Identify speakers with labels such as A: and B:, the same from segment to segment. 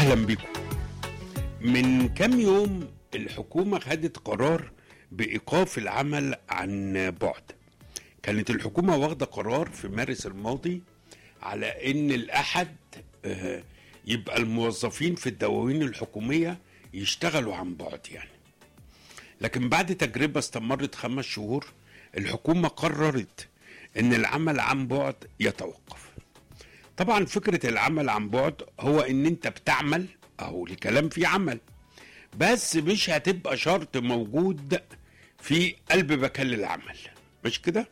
A: اهلا بكم من كام يوم الحكومه خدت قرار بايقاف العمل عن بعد كانت الحكومه واخده قرار في مارس الماضي على ان الاحد آه، يبقى الموظفين في الدواوين الحكوميه يشتغلوا عن بعد يعني لكن بعد تجربه استمرت خمس شهور الحكومه قررت ان العمل عن بعد يتوقف طبعا فكرة العمل عن بعد هو ان انت بتعمل اهو الكلام في عمل بس مش هتبقى شرط موجود في قلب مكان العمل مش كده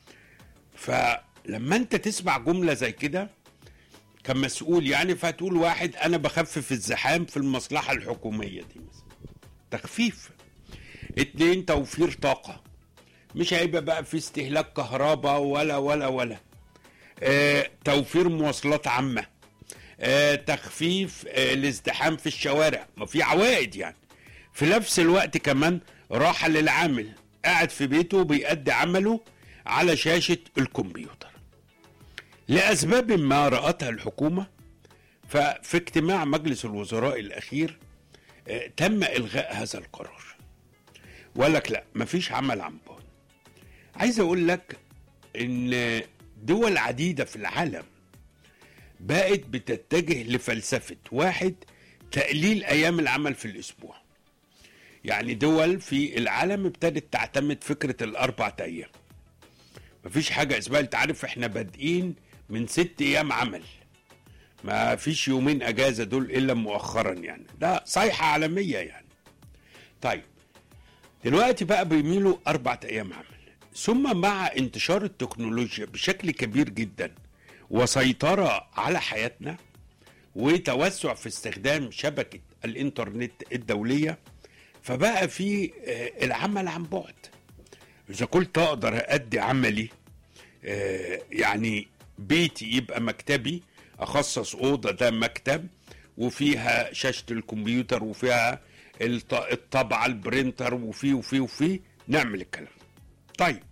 A: فلما انت تسمع جملة زي كده كمسؤول يعني فهتقول واحد انا بخفف الزحام في المصلحة الحكومية دي مثلا تخفيف اتنين توفير طاقة مش هيبقى بقى في استهلاك كهرباء ولا ولا ولا آه، توفير مواصلات عامة آه، تخفيف آه، الازدحام في الشوارع ما في عوائد يعني في نفس الوقت كمان راحة للعامل قاعد في بيته بيأدي عمله على شاشة الكمبيوتر لأسباب ما رأتها الحكومة ففي اجتماع مجلس الوزراء الأخير آه، تم إلغاء هذا القرار وقال لك لا مفيش عمل عن بعد عايز أقول لك إن دول عديدة في العالم بقت بتتجه لفلسفة واحد تقليل أيام العمل في الأسبوع يعني دول في العالم ابتدت تعتمد فكرة الأربع أيام مفيش حاجة اسمها أنت عارف إحنا بادئين من ست أيام عمل ما فيش يومين أجازة دول إلا مؤخرا يعني ده صيحة عالمية يعني طيب دلوقتي بقى بيميلوا أربعة أيام عمل ثم مع انتشار التكنولوجيا بشكل كبير جدا وسيطرة على حياتنا وتوسع في استخدام شبكة الإنترنت الدولية فبقى في آه، العمل عن بعد إذا كنت أقدر أدي عملي آه، يعني بيتي يبقى مكتبي أخصص أوضة ده مكتب وفيها شاشة الكمبيوتر وفيها الط- الطبعة البرينتر وفيه وفيه وفيه نعمل الكلام ده. طيب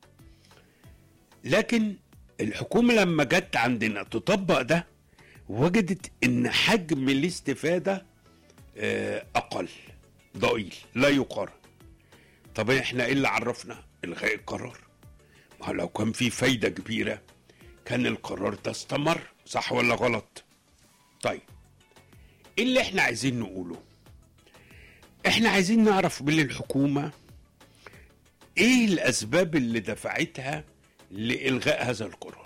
A: لكن الحكومة لما جت عندنا تطبق ده وجدت ان حجم الاستفادة آه، اقل ضئيل لا يقارن طب احنا ايه اللي عرفنا الغاء القرار ما هو لو كان في فايدة كبيرة كان القرار ده استمر صح ولا غلط طيب ايه اللي احنا عايزين نقوله احنا عايزين نعرف من الحكومه ايه الاسباب اللي دفعتها لالغاء هذا القرار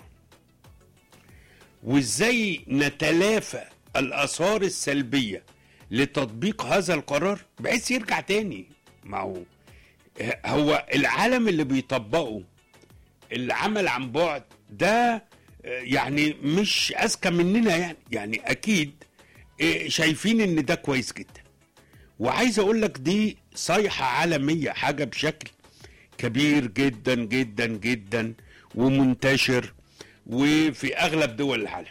A: وازاي نتلافى الاثار السلبيه لتطبيق هذا القرار بحيث يرجع تاني ما هو هو العالم اللي بيطبقه العمل عن بعد ده يعني مش اذكى مننا يعني يعني اكيد شايفين ان ده كويس جدا وعايز اقول لك دي صيحه عالميه حاجه بشكل كبير جدا جدا جدا ومنتشر وفي اغلب دول العالم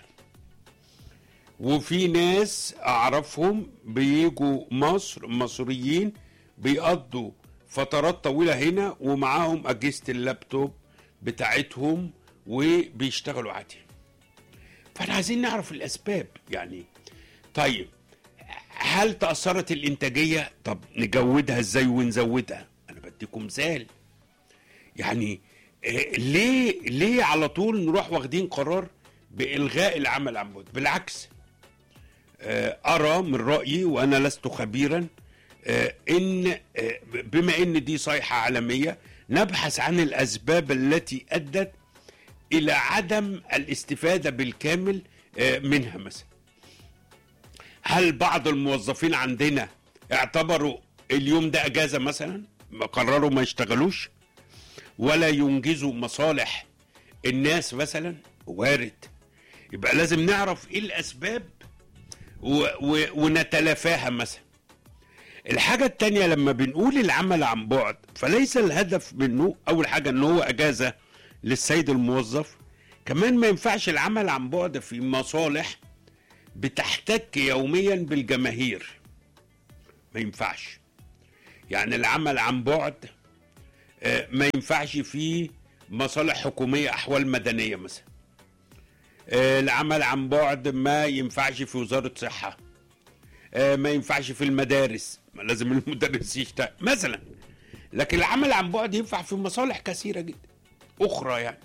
A: وفي ناس اعرفهم بيجوا مصر مصريين بيقضوا فترات طويله هنا ومعاهم اجهزه اللابتوب بتاعتهم وبيشتغلوا عادي فاحنا عايزين نعرف الاسباب يعني طيب هل تاثرت الانتاجيه طب نجودها ازاي ونزودها انا بديكم مثال يعني آه، ليه ليه على طول نروح واخدين قرار بالغاء العمل عن بعد بالعكس آه، ارى من رايي وانا لست خبيرا آه، ان آه، بما ان دي صيحه عالميه نبحث عن الاسباب التي ادت الى عدم الاستفاده بالكامل آه، منها مثلا هل بعض الموظفين عندنا اعتبروا اليوم ده اجازه مثلا ما قرروا ما يشتغلوش ولا ينجزوا مصالح الناس مثلا وارد يبقى لازم نعرف ايه الاسباب و و ونتلافاها مثلا الحاجة التانية لما بنقول العمل عن بعد فليس الهدف منه أول حاجة إن هو أجازة للسيد الموظف كمان ما ينفعش العمل عن بعد في مصالح بتحتك يوميا بالجماهير ما ينفعش يعني العمل عن بعد آه، ما ينفعش فيه مصالح حكومية أحوال مدنية مثلا آه، العمل عن بعد ما ينفعش في وزارة صحة آه، ما ينفعش في المدارس ما لازم المدرس يشتغل مثلا لكن العمل عن بعد ينفع في مصالح كثيره جدا اخرى يعني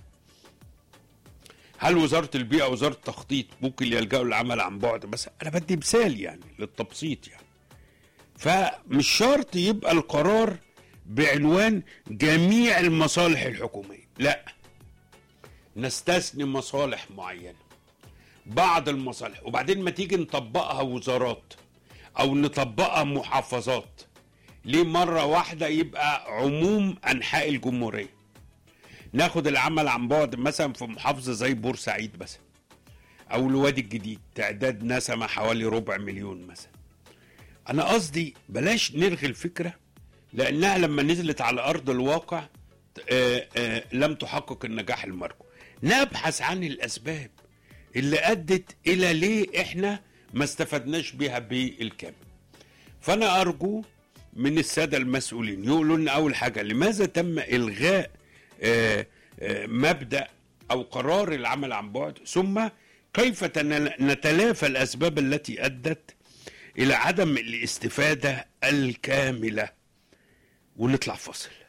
A: هل وزاره البيئه وزاره التخطيط ممكن يلجأوا للعمل عن بعد بس انا بدي مثال يعني للتبسيط يعني فمش شرط يبقى القرار بعنوان جميع المصالح الحكوميه لا نستثني مصالح معينه بعض المصالح وبعدين ما تيجي نطبقها وزارات او نطبقها محافظات ليه مرة واحدة يبقى عموم أنحاء الجمهورية ناخد العمل عن بعد مثلا في محافظة زي بورسعيد مثلا أو الوادي الجديد تعداد نسمة حوالي ربع مليون مثلا أنا قصدي بلاش نلغي الفكرة لأنها لما نزلت على أرض الواقع آه، آه، لم تحقق النجاح المرجو نبحث عن الأسباب اللي أدت إلى ليه إحنا ما استفدناش بيها بالكامل فأنا أرجو من السادة المسؤولين يقولوا لنا أول حاجة لماذا تم إلغاء آه، آه، مبدأ أو قرار العمل عن بعد ثم كيف تن- نتلافى الأسباب التي أدت إلى عدم الاستفادة الكاملة ونطلع فاصل